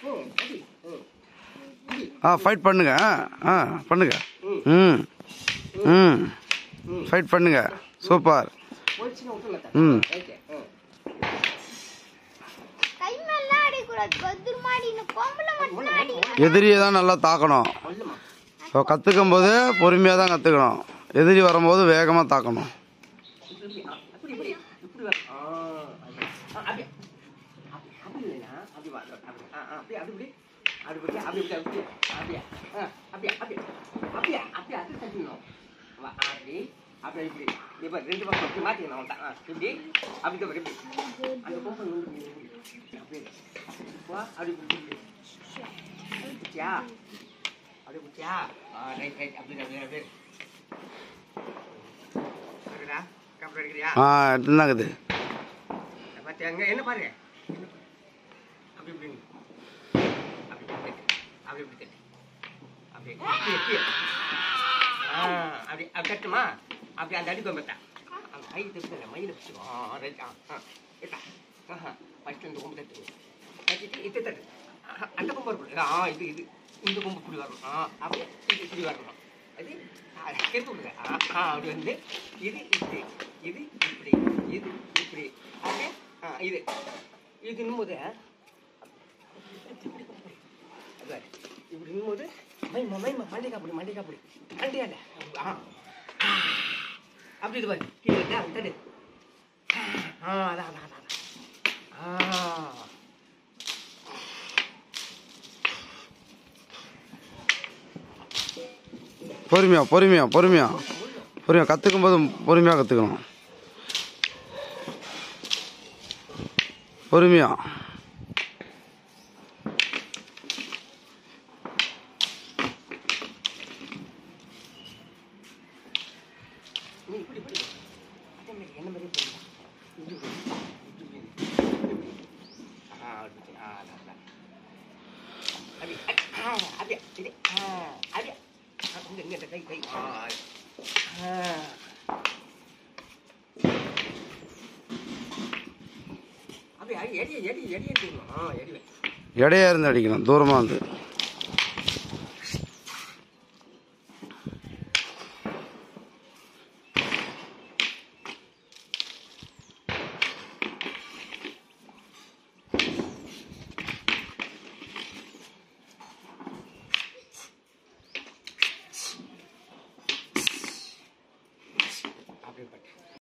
ம் அடி ம் ஆ ஃபைட் பண்ணுங்க ஆ ஆ பண்ணுங்க ம் ம் ஃபைட் பண்ணுங்க சூப்பர் போயிடுச்சுன்னா விட்டுருங்க ம். ரைட்டு ம் கை மேலாம் அடிக்கூடாது பத்திரமா அடிக்கணும் கொம்புல மட்டும் அடிக்கணும் எதிரியை தான் நல்லா தாக்கணும் சொல்லுமா ஸோ கற்றுக்கும் போது பொறுமையாக தான் கற்றுக்கணும் எதிரி வரும்போது வேகமாக தாக்கணும் இப்படி இப்படி ஆ, இப்படி இப்படி இப்படி வர ஆ அது. ஆ, அப்படி அப்படி அப்படி இல்லைண்ணா அப்படி வா அப்படி ஆ ஆ அப்படி அப்படி இப்படி அப்படி இப்படி அப்படி இப்படி அப்படியே ஆ அப்படியே அப்படியே அப்படியே அப்படியே அது தட்டணும் வா அப்படி அப்படியே இப்படி இப்போ ரெண்டு பக்கம் இப்படி மாற்றிக்கணும் அவன் ஆ இப்படி அப்படி தான் இப்படி அந்த கோப்பை வந்து அப்படியே வா அப்படி இப்படி இப்படி குச்சியா அப்படியே குச்சியா ஆ ரைட் ரைட் அப்படி அப்படி அப்படியே இருக்குதா கப்பல் எடுக்கிறியா ஆ எடுத்துதாங்குது பார்த்து அங்க என்ன பாரு அப்படி இப்படி அப்படி இப்படி தட்டு. அப்படி இப்படி தட்டு. அப்படி இப்படி, இப்படி. ஆ, அப்படி அப்படி தட்டுமா அப்படி அந்த அடி கொம்பத்தா கை தட்டு மயில பிடிச்சிக்கோ ஆ ரைட் ஆ ஆ ஏத்தா ஆஹா ஃபஸ்ட்டு இந்த கொம்பு தட்டு தட்டிட்டு இது தட்டு ஆஹா, அந்த கொம்பு இருக்கணும் ஆ இது இது இந்த கொம்பு இப்படி வரணும் ஆ அப்படியே இது இப்படி வரணும் அது கெடுத்து விடுங்க ஆ ஆ அப்படி வந்து இது இப்படி இது இப்படி இது இப்படி அப்படியே ஆ இது இது இன்னும்போது அது இப்படி இன்னும்போது மைமா மைமா மண்டைக்கா அப்படி மண்டைக்கா அப்படி மண்டையால ஆ அப்படி இது பாரு கீழே இருக்கா தடு ஆ அதான் அதான் அதான் ஆ பொறுமையாக பொறுமையாக பொறுமையாக பொறுமையாக கற்றுக்கும் போது பொறுமையாக கற்றுக்கணும் பொறுமையாக நீ இப்படி இப்படி அதே மாதிரி என்ன மாதிரி போடுங்க இப்படி போடு. இப்படி இப்படி. இப்படி இப்படி. ஆ அப்படி ஆ அதான் அதான் அப்படி ஆ அப்படியே இது ஆ அப்படியே ஆ, இங்க இங்க இந்த கை கை ஆ ஆ அப்படியே அடி எடி எடி எடி எடுக்கணும் ஆ எடி வை எடையாக இருந்து அடிக்கணும் தூரமாக இருந்து